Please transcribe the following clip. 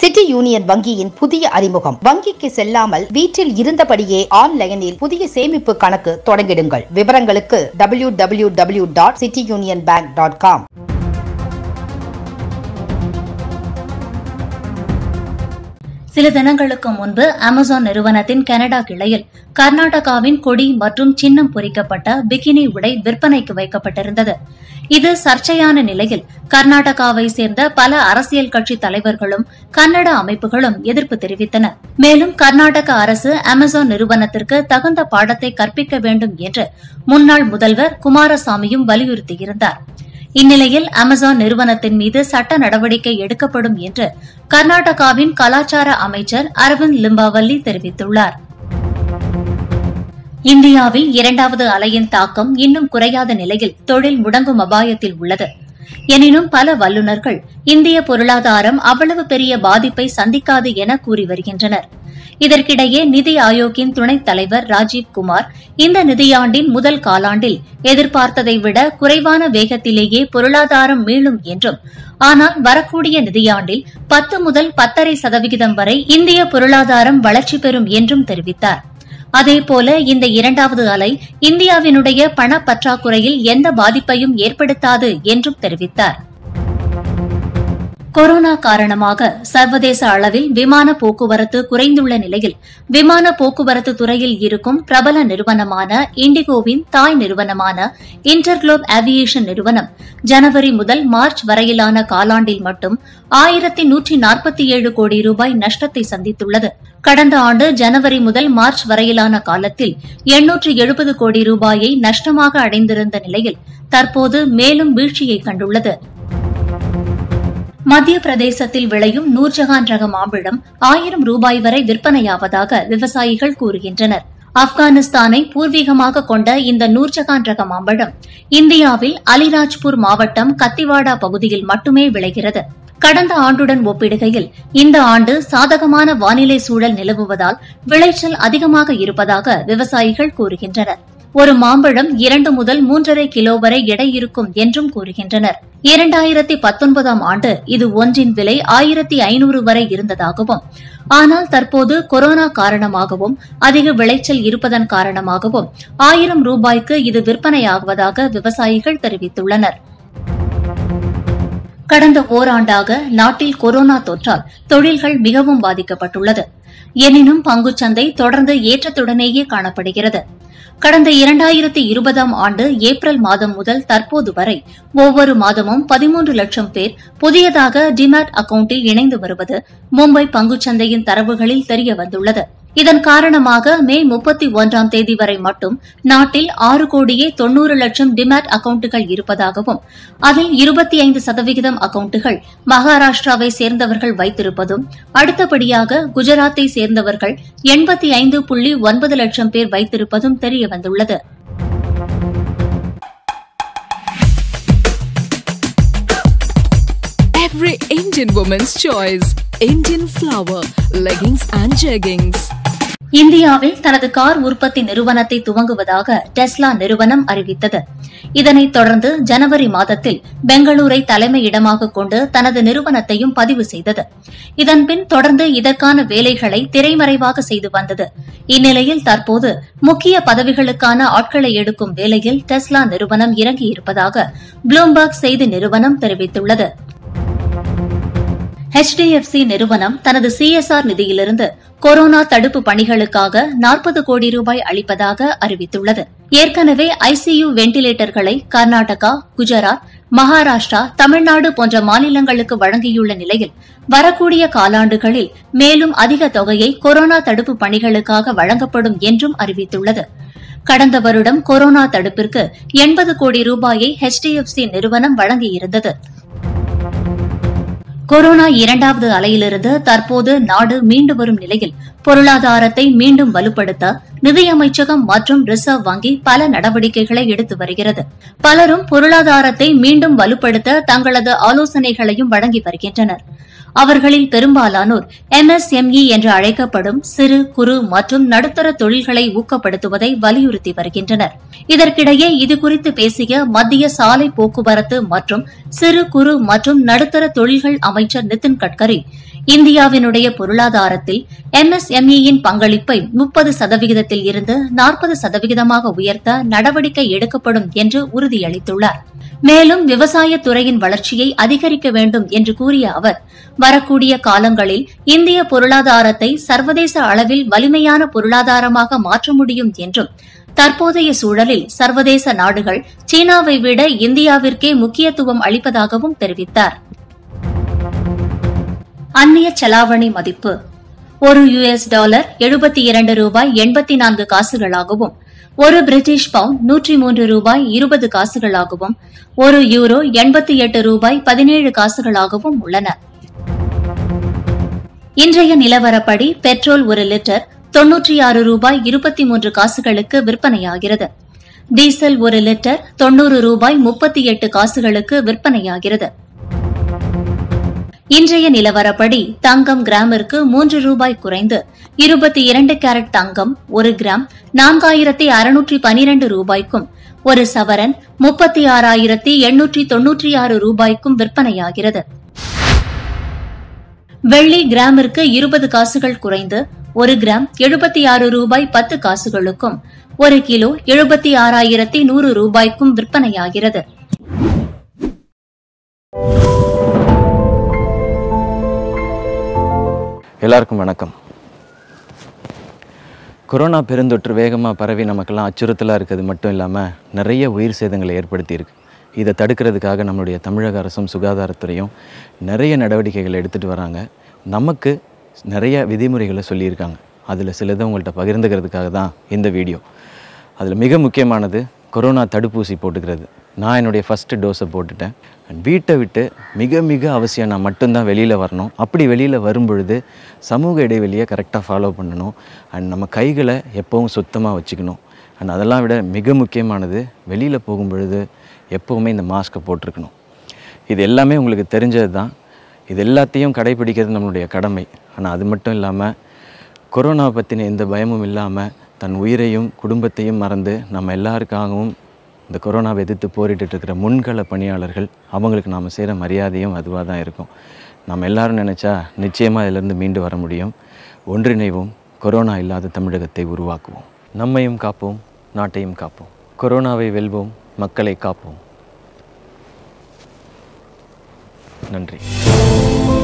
City union வங்கியின் புதிய அறிமுகம் வங்கிக்கு செல்லாமல் வீட்டில் இருந்தபடியே ஆன்லைனில் புதிய சேமிப்பு கணக்கு தொடங்கிடுங்கள் விவரங்களுக்கு W W W dot City Union Bank dot com சில தினங்களுக்கு முன்பு அமேசான் நிறுவனத்தின் கனடா கிளையில் கர்நாடகாவின் கொடி மற்றும் சின்னம் பொறிக்கப்பட்ட பிகினி உடை விற்பனைக்கு வைக்கப்பட்டிருந்தது இது சர்ச்சையான நிலையில் கர்நாடகாவை சேர்ந்த பல அரசியல் கட்சி தலைவர்களும் கன்னட அமைப்புகளும் எதிர்ப்பு தெரிவித்தனர் மேலும் கர்நாடக அரசு அமேசான் நிறுவனத்திற்கு தகுந்த பாடத்தை கற்பிக்க வேண்டும் என்று முன்னாள் முதல்வர் குமாரசாமியும் வலியுறுத்தியிருந்தார் இந்நிலையில் அமேசான் நிறுவனத்தின் மீது சட்ட நடவடிக்கை எடுக்கப்படும் என்று கர்நாடகாவின் கலாச்சார அமைச்சர் அரவிந்த் லிம்பாவல்லி தெரிவித்துள்ளார் இந்தியாவில் இரண்டாவது அலையின் தாக்கம் இன்னும் குறையாத நிலையில் தொழில் முடங்கும் அபாயத்தில் உள்ளது எனினும் பல வல்லுநர்கள் இந்திய பொருளாதாரம் அவ்வளவு பெரிய பாதிப்பை சந்திக்காது என கூறி வருகின்றனர் இதற்கிடையே நிதி ஆயோக்கின் துணைத் தலைவர் ராஜீவ் குமார் இந்த நிதியாண்டின் முதல் காலாண்டில் எதிர்பார்த்ததை விட குறைவான வேகத்திலேயே பொருளாதாரம் மீளும் என்றும் ஆனால் வரக்கூடிய நிதியாண்டில் பத்து முதல் பத்தரை சதவிகிதம் வரை இந்திய பொருளாதாரம் வளர்ச்சி பெறும் என்றும் தெரிவித்தார் அதேபோல இந்த இரண்டாவது அலை இந்தியாவினுடைய பண பற்றாக்குறையில் எந்த பாதிப்பையும் ஏற்படுத்தாது என்றும் தெரிவித்தார் கொரோனா காரணமாக சர்வதேச அளவில் விமான போக்குவரத்து குறைந்துள்ள நிலையில் விமான போக்குவரத்து துறையில் இருக்கும் பிரபல நிறுவனமான இண்டிகோவின் தாய் நிறுவனமான இன்டர்குளோப் ஏவியேஷன் நிறுவனம் ஜனவரி முதல் மார்ச் வரையிலான காலாண்டில் மட்டும் ஆயிரத்தி நூற்றி நாற்பத்தி ஏழு கோடி ரூபாய் நஷ்டத்தை சந்தித்துள்ளது கடந்த ஆண்டு ஜனவரி முதல் மார்ச் வரையிலான காலத்தில் எண்ணூற்று எழுபது கோடி ரூபாயை நஷ்டமாக அடைந்திருந்த நிலையில் தற்போது மேலும் வீழ்ச்சியை கண்டுள்ளது மத்திய பிரதேசத்தில் விளையும் நூர்ஜஹான் ரக மாம்பழம் ஆயிரம் ரூபாய் வரை விற்பனையாவதாக விவசாயிகள் கூறுகின்றனர் ஆப்கானிஸ்தானை பூர்வீகமாக கொண்ட இந்த நூர்ஜஹான் ரக மாம்பழம் இந்தியாவில் அலிராஜ்பூர் மாவட்டம் கத்திவாடா பகுதியில் மட்டுமே விளைகிறது கடந்த ஆண்டுடன் ஒப்பிடுகையில் இந்த ஆண்டு சாதகமான வானிலை சூழல் நிலவுவதால் விளைச்சல் அதிகமாக இருப்பதாக விவசாயிகள் கூறுகின்றனர் ஒரு மாம்பழம் இரண்டு முதல் மூன்றரை கிலோ வரை எடை இருக்கும் என்றும் கூறுகின்றனர் இரண்டாயிரத்தி பத்தொன்பதாம் ஆண்டு இது ஒன்றின் விலை ஆயிரத்தி ஐநூறு வரை இருந்ததாகவும் ஆனால் தற்போது கொரோனா காரணமாகவும் அதிக விளைச்சல் இருப்பதன் காரணமாகவும் ஆயிரம் ரூபாய்க்கு இது விற்பனையாகுவதாக விவசாயிகள் தெரிவித்துள்ளனர் கடந்த ஓராண்டாக நாட்டில் கொரோனா தொற்றால் தொழில்கள் மிகவும் பாதிக்கப்பட்டுள்ளது எனினும் பங்குச்சந்தை தொடர்ந்து ஏற்றத்துடனேயே காணப்படுகிறது கடந்த இரண்டாயிரத்தி இருபதாம் ஆண்டு ஏப்ரல் மாதம் முதல் தற்போது வரை ஒவ்வொரு மாதமும் பதிமூன்று லட்சம் பேர் புதியதாக டிமேட் அக்கவுண்டில் இணைந்து வருவது மும்பை பங்குச்சந்தையின் தரவுகளில் தெரியவந்துள்ளது இதன் காரணமாக மே முப்பத்தி ஒன்றாம் தேதி வரை மட்டும் நாட்டில் ஆறு கோடியே தொன்னூறு லட்சம் டிமேட் அக்கவுண்டுகள் இருப்பதாகவும் அதில் இருபத்தி ஐந்து சதவிகிதம் அக்கவுண்டுகள் மகாராஷ்டிராவை சேர்ந்தவர்கள் வைத்திருப்பதும் அடுத்தபடியாக குஜராத்தை சேர்ந்தவர்கள் எண்பத்தி ஐந்து புள்ளி ஒன்பது லட்சம் பேர் வைத்திருப்பதும் தெரியவந்துள்ளது Every Indian woman's choice. Indian flower, leggings and jeggings. இந்தியாவில் தனது கார் உற்பத்தி நிறுவனத்தை துவங்குவதாக டெஸ்லா நிறுவனம் அறிவித்தது இதனைத் தொடர்ந்து ஜனவரி மாதத்தில் பெங்களூரை தலைமையிடமாக கொண்டு தனது நிறுவனத்தையும் பதிவு செய்தது இதன்பின் தொடர்ந்து இதற்கான வேலைகளை திரைமறைவாக செய்து வந்தது இந்நிலையில் தற்போது முக்கிய பதவிகளுக்கான ஆட்களை எடுக்கும் வேலையில் டெஸ்லா நிறுவனம் இறங்கியிருப்பதாக ப்ளூம்பர்க் செய்தி நிறுவனம் தெரிவித்துள்ளது HDFC நிறுவனம் தனது சிஎஸ்ஆர் நிதியிலிருந்து கொரோனா தடுப்பு பணிகளுக்காக நாற்பது கோடி ரூபாய் அளிப்பதாக அறிவித்துள்ளது ஏற்கனவே ஐசியு வெண்டிலேட்டர்களை கர்நாடகா குஜராத் மகாராஷ்டிரா தமிழ்நாடு போன்ற மாநிலங்களுக்கு வழங்கியுள்ள நிலையில் வரக்கூடிய காலாண்டுகளில் மேலும் அதிக தொகையை கொரோனா தடுப்பு பணிகளுக்காக வழங்கப்படும் என்றும் அறிவித்துள்ளது கடந்த வருடம் கொரோனா தடுப்பிற்கு எண்பது கோடி ரூபாயை HDFC நிறுவனம் வழங்கியிருந்தது கொரோனா இரண்டாவது அலையிலிருந்து தற்போது நாடு மீண்டு வரும் நிலையில் பொருளாதாரத்தை மீண்டும் வலுப்படுத்த நிதியமைச்சகம் மற்றும் ரிசர்வ் வங்கி பல நடவடிக்கைகளை எடுத்து வருகிறது பலரும் பொருளாதாரத்தை மீண்டும் வலுப்படுத்த தங்களது ஆலோசனைகளையும் வழங்கி வருகின்றனர் அவர்களில் பெரும்பாலானோர் எம்எஸ்எம்இ என்று அழைக்கப்படும் சிறு குறு மற்றும் நடுத்தர தொழில்களை ஊக்கப்படுத்துவதை வலியுறுத்தி வருகின்றனர் இதற்கிடையே இதுகுறித்து பேசிய மத்திய சாலை போக்குவரத்து மற்றும் சிறு குறு மற்றும் நடுத்தர தொழில்கள் அமைச்சர் நிதின் கட்கரி இந்தியாவினுடைய பொருளாதாரத்தில் எம்எஸ்எம்இயின் பங்களிப்பை முப்பது சதவிகிதத்தில் இருந்து நாற்பது சதவிகிதமாக உயர்த்த நடவடிக்கை எடுக்கப்படும் என்று உறுதியளித்துள்ளார் மேலும் விவசாயத் துறையின் வளர்ச்சியை அதிகரிக்க வேண்டும் என்று கூறிய அவர் வரக்கூடிய காலங்களில் இந்திய பொருளாதாரத்தை சர்வதேச அளவில் வலிமையான பொருளாதாரமாக மாற்ற முடியும் என்றும் தற்போதைய சூழலில் சர்வதேச நாடுகள் சீனாவை விட இந்தியாவிற்கே முக்கியத்துவம் அளிப்பதாகவும் தெரிவித்தார் அந்நிய செலாவணி மதிப்பு ஒரு யுஎஸ் டாலர் எழுபத்தி இரண்டு ரூபாய் எண்பத்தி நான்கு காசுகளாகவும் ஒரு பிரிட்டிஷ் பவுண்ட் நூற்றி மூன்று ரூபாய் இருபது காசுகளாகவும் ஒரு யூரோ எண்பத்தி எட்டு ரூபாய் பதினேழு காசுகளாகவும் உள்ளன இன்றைய நிலவரப்படி பெட்ரோல் ஒரு லிட்டர் தொன்னூற்றி ஆறு ரூபாய் இருபத்தி மூன்று காசுகளுக்கு விற்பனையாகிறது டீசல் ஒரு லிட்டர் தொன்னூறு ரூபாய் முப்பத்தி எட்டு காசுகளுக்கு விற்பனையாகிறது இன்றைய நிலவரப்படி தங்கம் கிராமிற்கு மூன்று ரூபாய் குறைந்து இருபத்தி இரண்டு கேரட் தங்கம் ஒரு கிராம் நான்காயிரத்தி அறுநூற்றி பனிரெண்டு ரூபாய்க்கும் ஒரு சவரன் முப்பத்தி ஆறாயிரத்தி எண்ணூற்றி தொன்னூற்றி ஆறு ரூபாய்க்கும் விற்பனையாகிறது வெள்ளி கிராமிற்கு இருபது காசுகள் குறைந்து ஒரு கிராம் எழுபத்தி ஆறு ரூபாய் பத்து காசுகளுக்கும் ஒரு கிலோ எழுபத்தி ஆறாயிரத்தி நூறு ரூபாய்க்கும் விற்பனையாகிறது எல்லாருக்கும் வணக்கம் கொரோனா பெருந்தொற்று வேகமாக பரவி நமக்கெல்லாம் அச்சுறுத்தலாக இருக்கிறது மட்டும் இல்லாமல் நிறைய உயிர் சேதங்களை ஏற்படுத்தியிருக்கு இதை தடுக்கிறதுக்காக நம்மளுடைய தமிழக அரசும் சுகாதாரத்துறையும் நிறைய நடவடிக்கைகளை எடுத்துகிட்டு வராங்க நமக்கு நிறைய விதிமுறைகளை சொல்லியிருக்காங்க அதில் சிலதை உங்கள்கிட்ட பகிர்ந்துக்கிறதுக்காக தான் இந்த வீடியோ அதில் மிக முக்கியமானது கொரோனா தடுப்பூசி போட்டுக்கிறது நான் என்னுடைய ஃபஸ்ட்டு டோஸை போட்டுட்டேன் வீட்டை விட்டு மிக மிக அவசியம் நான் மட்டும்தான் வெளியில் வரணும் அப்படி வெளியில் வரும்பொழுது சமூக இடைவெளியை கரெக்டாக ஃபாலோ பண்ணணும் அண்ட் நம்ம கைகளை எப்போவும் சுத்தமாக வச்சுக்கணும் அண்ட் அதெல்லாம் விட மிக முக்கியமானது வெளியில் போகும்பொழுது எப்போவுமே இந்த மாஸ்க்கை போட்டிருக்கணும் இது எல்லாமே உங்களுக்கு தெரிஞ்சது தான் இது எல்லாத்தையும் கடைபிடிக்கிறது நம்மளுடைய கடமை ஆனால் அது மட்டும் இல்லாமல் கொரோனா பற்றின எந்த பயமும் இல்லாமல் தன் உயிரையும் குடும்பத்தையும் மறந்து நம்ம எல்லாருக்காகவும் இந்த கொரோனாவை எதிர்த்து போரிட்டு இருக்கிற முன்கள பணியாளர்கள் அவங்களுக்கு நாம் செய்கிற மரியாதையும் அதுவாக தான் இருக்கும் நம்ம எல்லாரும் நினச்சா நிச்சயமாக இதிலிருந்து மீண்டு வர முடியும் ஒன்றிணைவோம் கொரோனா இல்லாத தமிழகத்தை உருவாக்குவோம் நம்மையும் காப்போம் நாட்டையும் காப்போம் கொரோனாவை வெல்வோம் மக்களை காப்போம் நன்றி